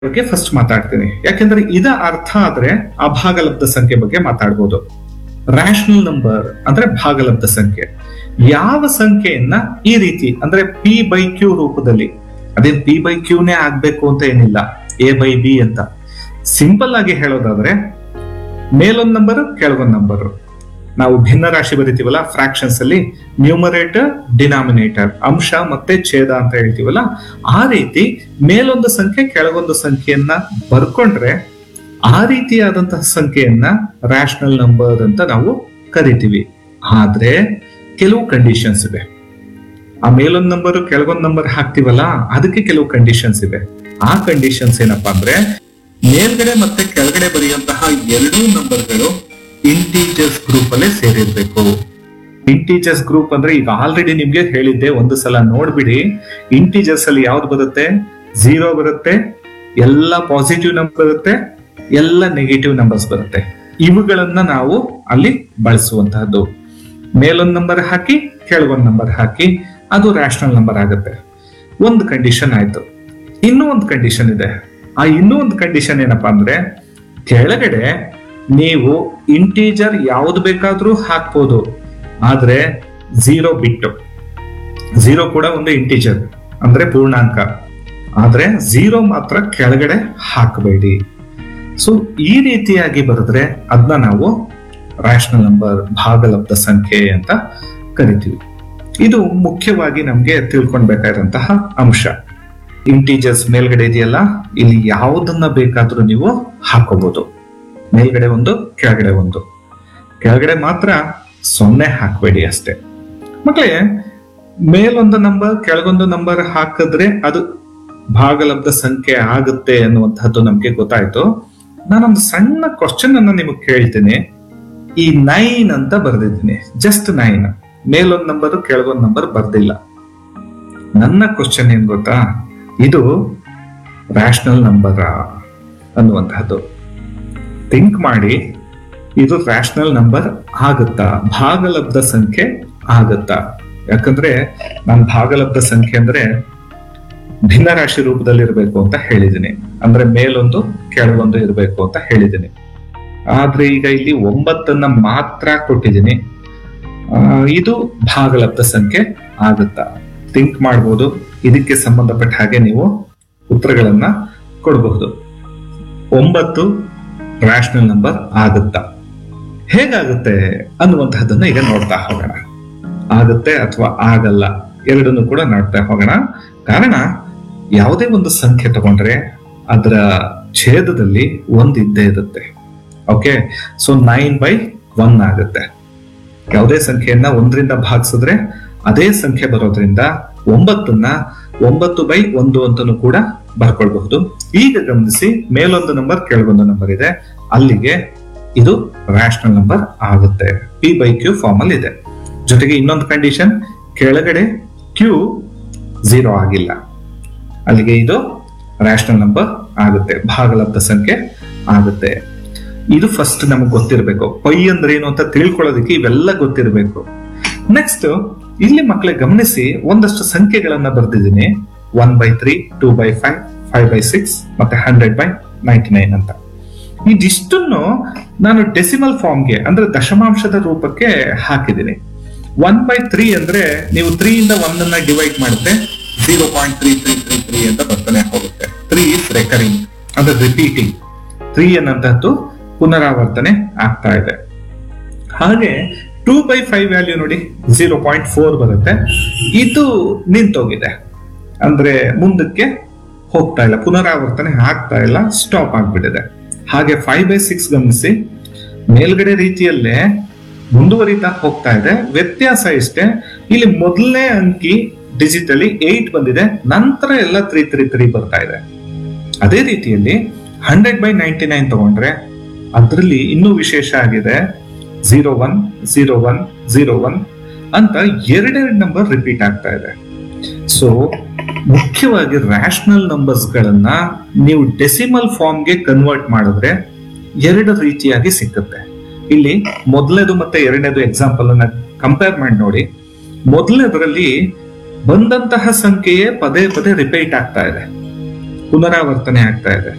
ಬಗ್ಗೆ ಫಸ್ಟ್ ಮಾತಾಡ್ತೀನಿ ಯಾಕೆಂದ್ರೆ ಇದ ಅರ್ಥ ಆದ್ರೆ ಆ ಭಾಗಲಬ್ಧ ಸಂಖ್ಯೆ ಬಗ್ಗೆ ಮಾತಾಡ್ಬೋದು ರ್ಯಾಷನಲ್ ನಂಬರ್ ಅಂದ್ರೆ ಭಾಗಲಬ್ಧ ಸಂಖ್ಯೆ ಯಾವ ಸಂಖ್ಯೆಯನ್ನ ಈ ರೀತಿ ಅಂದ್ರೆ ಪಿ ಬೈ ಕ್ಯೂ ರೂಪದಲ್ಲಿ ಅದೇ ಪಿ ಬೈ ಕ್ಯೂನೇ ಆಗ್ಬೇಕು ಅಂತ ಏನಿಲ್ಲ ಎ ಬೈ ಬಿ ಅಂತ ಸಿಂಪಲ್ ಆಗಿ ಹೇಳೋದಾದ್ರೆ ಮೇಲೊಂದ್ ನಂಬರ್ ಕೆಳಗೊಂದ್ ನಂಬರ್ ನಾವು ಭಿನ್ನ ರಾಶಿ ಬರಿತೀವಲ್ಲ ಫ್ರಾಕ್ಷನ್ಸ್ ಅಲ್ಲಿ ನ್ಯೂಮರೇಟರ್ ಡಿನಾಮಿನೇಟರ್ ಅಂಶ ಮತ್ತೆ ಛೇದ ಅಂತ ಹೇಳ್ತೀವಲ್ಲ ಆ ರೀತಿ ಮೇಲೊಂದು ಸಂಖ್ಯೆ ಕೆಳಗೊಂದು ಸಂಖ್ಯೆಯನ್ನ ಬರ್ಕೊಂಡ್ರೆ ಆ ರೀತಿಯಾದಂತಹ ಸಂಖ್ಯೆಯನ್ನ ರ್ಯಾಷನಲ್ ನಂಬರ್ ಅಂತ ನಾವು ಕರಿತೀವಿ ಆದ್ರೆ ಕೆಲವು ಕಂಡೀಷನ್ಸ್ ಇದೆ ಆ ಮೇಲೊಂದ್ ನಂಬರ್ ಕೆಳಗೊಂದ್ ನಂಬರ್ ಹಾಕ್ತಿವಲ್ಲ ಅದಕ್ಕೆ ಕೆಲವು ಕಂಡೀಷನ್ಸ್ ಇದೆ ಆ ಕಂಡೀಷನ್ಸ್ ಏನಪ್ಪಾ ಅಂದ್ರೆ ಮೇಲ್ಗಡೆ ಮತ್ತೆ ಕೆಳಗಡೆ ಬರೆಯುವಂತಹ ಎರಡೂ ನಂಬರ್ಗಳು ಇಂಟೀಜರ್ಸ್ ಗ್ರೂಪ್ ಅಲ್ಲೇ ಸೇರಿರ್ಬೇಕು ಇಂಟೀಜರ್ಸ್ ಗ್ರೂಪ್ ಅಂದ್ರೆ ಈಗ ಆಲ್ರೆಡಿ ನಿಮ್ಗೆ ಹೇಳಿದ್ದೆ ಒಂದು ಸಲ ನೋಡ್ಬಿಡಿ ಇಂಟೀಜರ್ಸ್ ಅಲ್ಲಿ ಯಾವ್ದು ಬರುತ್ತೆ ಝೀರೋ ಬರುತ್ತೆ ಎಲ್ಲ ಪಾಸಿಟಿವ್ ನಂಬರ್ ಬರುತ್ತೆ ಎಲ್ಲ ನೆಗೆಟಿವ್ ನಂಬರ್ಸ್ ಬರುತ್ತೆ ಇವುಗಳನ್ನ ನಾವು ಅಲ್ಲಿ ಬಳಸುವಂತಹದ್ದು ಮೇಲೊಂದ್ ನಂಬರ್ ಹಾಕಿ ಕೆಳಗೊಂದ್ ನಂಬರ್ ಹಾಕಿ ಅದು ರ್ಯಾಷನಲ್ ನಂಬರ್ ಆಗುತ್ತೆ ಒಂದು ಕಂಡೀಷನ್ ಆಯ್ತು ಇನ್ನೂ ಒಂದು ಕಂಡೀಷನ್ ಇದೆ ಆ ಇನ್ನೂ ಒಂದು ಕಂಡೀಷನ್ ಏನಪ್ಪಾ ಅಂದ್ರೆ ಕೆಳಗಡೆ ನೀವು ಇಂಟೀಜರ್ ಯಾವ್ದು ಬೇಕಾದ್ರೂ ಹಾಕ್ಬೋದು ಆದ್ರೆ ಝೀರೋ ಬಿಟ್ಟು ಝೀರೋ ಕೂಡ ಒಂದು ಇಂಟೀಜರ್ ಅಂದ್ರೆ ಪೂರ್ಣಾಂಕ ಆದ್ರೆ ಝೀರೋ ಮಾತ್ರ ಕೆಳಗಡೆ ಹಾಕಬೇಡಿ ಸೊ ಈ ರೀತಿಯಾಗಿ ಬರೆದ್ರೆ ಅದನ್ನ ನಾವು ರ್ಯಾಷನಲ್ ನಂಬರ್ ಭಾಗಲಬ್ಧ ಸಂಖ್ಯೆ ಅಂತ ಕರಿತೀವಿ ಇದು ಮುಖ್ಯವಾಗಿ ನಮ್ಗೆ ತಿಳ್ಕೊಳ್ಬೇಕಾದಂತಹ ಅಂಶ ಇಂಟೀಜರ್ಸ್ ಮೇಲ್ಗಡೆ ಇದೆಯಲ್ಲ ಇಲ್ಲಿ ಯಾವುದನ್ನ ಬೇಕಾದ್ರೂ ನೀವು ಹಾಕೋಬಹುದು ಮೇಲ್ಗಡೆ ಒಂದು ಕೆಳಗಡೆ ಒಂದು ಕೆಳಗಡೆ ಮಾತ್ರ ಸೊನ್ನೆ ಹಾಕಬೇಡಿ ಅಷ್ಟೇ ಮಕ್ಕಳೇ ಮೇಲೊಂದು ನಂಬರ್ ಕೆಳಗೊಂದು ನಂಬರ್ ಹಾಕಿದ್ರೆ ಅದು ಭಾಗಲಬ್ಧ ಸಂಖ್ಯೆ ಆಗುತ್ತೆ ಅನ್ನುವಂಥದ್ದು ನಮ್ಗೆ ಗೊತ್ತಾಯ್ತು ನಾನೊಂದು ಸಣ್ಣ ಕ್ವಶನ್ ಅನ್ನ ನಿಮಗೆ ಕೇಳ್ತೀನಿ ಈ ನೈನ್ ಅಂತ ಬರ್ದಿದ್ದೀನಿ ಜಸ್ಟ್ ನೈನ್ ಮೇಲೊಂದು ನಂಬರ್ ಕೆಳಗೊಂದು ನಂಬರ್ ಬರ್ದಿಲ್ಲ ನನ್ನ ಕ್ವಶನ್ ಏನ್ ಗೊತ್ತಾ ಇದು ರ್ಯಾಷನಲ್ ನಂಬರ್ ಅನ್ನುವಂತಹದ್ದು ಥಿಂಕ್ ಮಾಡಿ ಇದು ರ್ಯಾಷನಲ್ ನಂಬರ್ ಆಗುತ್ತಾ ಭಾಗಲಬ್ಧ ಸಂಖ್ಯೆ ಆಗುತ್ತಾ ಯಾಕಂದ್ರೆ ನಾನು ಭಾಗಲಬ್ಧ ಸಂಖ್ಯೆ ಅಂದ್ರೆ ಭಿನ್ನ ರಾಶಿ ರೂಪದಲ್ಲಿ ಇರಬೇಕು ಅಂತ ಹೇಳಿದ್ದೀನಿ ಅಂದ್ರೆ ಮೇಲೊಂದು ಕೆಳಗೊಂದು ಇರಬೇಕು ಅಂತ ಹೇಳಿದ್ದೀನಿ ಆದ್ರೆ ಈಗ ಇಲ್ಲಿ ಒಂಬತ್ತನ್ನ ಮಾತ್ರ ಕೊಟ್ಟಿದ್ದೀನಿ ಆ, ಇದು ಭಾಗಲಬ್ಧ ಸಂಖ್ಯೆ ಆಗುತ್ತಾ ಥಿಂಕ್ ಮಾಡ್ಬೋದು ಇದಕ್ಕೆ ಸಂಬಂಧಪಟ್ಟ ಹಾಗೆ ನೀವು ಉತ್ತರಗಳನ್ನ ಕೊಡಬಹುದು ಒಂಬತ್ತು ರ್ಯಾಷನಲ್ ನಂಬರ್ ಆಗುತ್ತಾ ಹೇಗಾಗುತ್ತೆ ಅನ್ನುವಂತಹದ್ದನ್ನ ಈಗ ನೋಡ್ತಾ ಹೋಗೋಣ ಆಗುತ್ತೆ ಅಥವಾ ಆಗಲ್ಲ ಎರಡನ್ನು ಕೂಡ ನೋಡ್ತಾ ಹೋಗೋಣ ಕಾರಣ ಯಾವುದೇ ಒಂದು ಸಂಖ್ಯೆ ತಗೊಂಡ್ರೆ ಅದರ ಛೇದದಲ್ಲಿ ಒಂದ್ ಇದ್ದೇ ಇರುತ್ತೆ okay so nine by one ಆಗುತ್ತೆ ಯಾವುದೇ ಸಂಖ್ಯೆಯನ್ನ ಒಂದರಿಂದ ಭಾಗಿಸಿದ್ರೆ ಅದೇ ಸಂಖ್ಯೆ ಬರೋದ್ರಿಂದ ಒಂಬತ್ತನ್ನ ಒಂಬತ್ತು ಬೈ ಒಂದು ಅಂತನೂ ಕೂಡ ಬರ್ಕೊಳ್ಬಹುದು ಈಗ ಗಮನಿಸಿ ಮೇಲೊಂದು ನಂಬರ್ ಕೆಳಗೊಂದು ನಂಬರ್ ಇದೆ ಅಲ್ಲಿಗೆ ಇದು ರ್ಯಾಷನಲ್ ನಂಬರ್ ಆಗುತ್ತೆ ಪಿ ಬೈ ಕ್ಯೂ ಫಾರ್ಮ್ ಅಲ್ಲಿ ಇದೆ ಜೊತೆಗೆ ಇನ್ನೊಂದು ಕಂಡೀಷನ್ ಕೆಳಗಡೆ ಕ್ಯೂ ಝೀರೋ ಆಗಿಲ್ಲ ಅಲ್ಲಿಗೆ ಇದು ರ್ಯಾಷನಲ್ ನಂಬರ್ ಆಗುತ್ತೆ ಭಾಗಲಬ್ಧ ಸಂಖ್ಯೆ ಆಗುತ್ತೆ ಇದು ಫಸ್ಟ್ ನಮಗೆ ಗೊತ್ತಿರಬೇಕು ಪೈ ಅಂದ್ರೆ ಏನು ಅಂತ ತಿಳ್ಕೊಳ್ಳೋದಕ್ಕೆ ಇವೆಲ್ಲ ಗೊತ್ತಿರಬೇಕು ನೆಕ್ಸ್ಟ್ ಇಲ್ಲಿ ಮಕ್ಕಳೇ ಗಮನಿಸಿ ಒಂದಷ್ಟು ಸಂಖ್ಯೆಗಳನ್ನ ಬರ್ದಿದ್ದೀನಿ one by three two by five five by six ಮತ್ತೆ ಹಂಡ್ರೆಡ್ ಬೈ ನೈಂಟಿ ನೈನ್ ಅಂತ ಇದಿಷ್ಟನ್ನು ನಾನು ಡೆಸಿಮಲ್ ಫಾರ್ಮ್ಗೆ ಅಂದ್ರೆ ದಶಮಾಂಶದ ರೂಪಕ್ಕೆ ಹಾಕಿದ್ದೀನಿ ಒನ್ ಬೈ ತ್ರೀ ಅಂದ್ರೆ ನೀವು ತ್ರೀ ಇಂದ ಒನ್ ಅನ್ನ ಡಿವೈಡ್ ಮಾಡಿದ್ರೆ zero point three three three three ಅಂತ ಬರ್ತಾನೆ ಹೋಗುತ್ತೆ ತ್ರೀ ಇಸ್ ರೆಕರಿಂಗ್ ಅಂದ್ರೆ ರಿಪೀಟಿಂಗ್ ತ್ರೀ ಅನ್ನಂತಹದ್ದು ಪುನರಾವರ್ತನೆ ಆಗ್ತಾ ಇದೆ ಹಾಗೆ ಟೂ ಬೈ ಫೈವ್ ವ್ಯಾಲ್ಯೂ ನೋಡಿ ಜೀರೋ ಪಾಯಿಂಟ್ ಫೋರ್ ಬರುತ್ತೆ ಇದು ನಿಂತೋಗಿದೆ ಅಂದ್ರೆ ಮುಂದಕ್ಕೆ ಹೋಗ್ತಾ ಇಲ್ಲ ಪುನರಾವರ್ತನೆ ಆಗ್ತಾ ಇಲ್ಲ ಸ್ಟಾಪ್ ಆಗ್ಬಿಟ್ಟಿದೆ ಹಾಗೆ ಫೈವ್ ಬೈ ಸಿಕ್ಸ್ ಗಮನಿಸಿ ಮೇಲ್ಗಡೆ ರೀತಿಯಲ್ಲೇ ಮುಂದುವರಿತಾ ಹೋಗ್ತಾ ಇದೆ ವ್ಯತ್ಯಾಸ ಇಷ್ಟೇ ಇಲ್ಲಿ ಮೊದಲನೇ ಅಂಕಿ ಡಿಜಿಟಲಿ ಏಟ್ ಬಂದಿದೆ ನಂತರ ಎಲ್ಲ ತ್ರೀ ತ್ರೀ ತ್ರೀ ಬರ್ತಾ ಇದೆ ಅದೇ ರೀತಿಯಲ್ಲಿ ಹಂಡ್ರೆಡ್ ಬೈ ನೈಂಟಿ ನೈನ್ ತಗೊಂಡ್ರೆ ಅದರಲ್ಲಿ ಇನ್ನೂ ವಿಶೇಷ ಆಗಿದೆ zero one zero one zero one ಅಂತ ಎರಡೆರಡು ನಂಬರ್ ರಿಪೀಟ್ ಆಗ್ತಾ ಇದೆ ಸೊ ಮುಖ್ಯವಾಗಿ ರ್ಯಾಷನಲ್ ನಂಬರ್ಸ್ ಗಳನ್ನ ನೀವು ಡೆಸಿಮಲ್ ಫಾರ್ಮ್ಗೆ ಕನ್ವರ್ಟ್ ಮಾಡಿದ್ರೆ ಎರಡು ರೀತಿಯಾಗಿ ಸಿಕ್ಕುತ್ತೆ ಇಲ್ಲಿ ಮೊದಲನೇದು ಮತ್ತೆ ಎರಡನೇದು ಎಕ್ಸಾಂಪಲ್ ಅನ್ನ ಕಂಪೇರ್ ಮಾಡಿ ನೋಡಿ ಮೊದಲನೇದರಲ್ಲಿ ಬಂದಂತಹ ಸಂಖ್ಯೆಯೇ ಪದೇ ಪದೇ ರಿಪೀಟ್ ಆಗ್ತಾ ಇದೆ ಪುನರಾವರ್ತನೆ ಆಗ್ತಾ ಇದೆ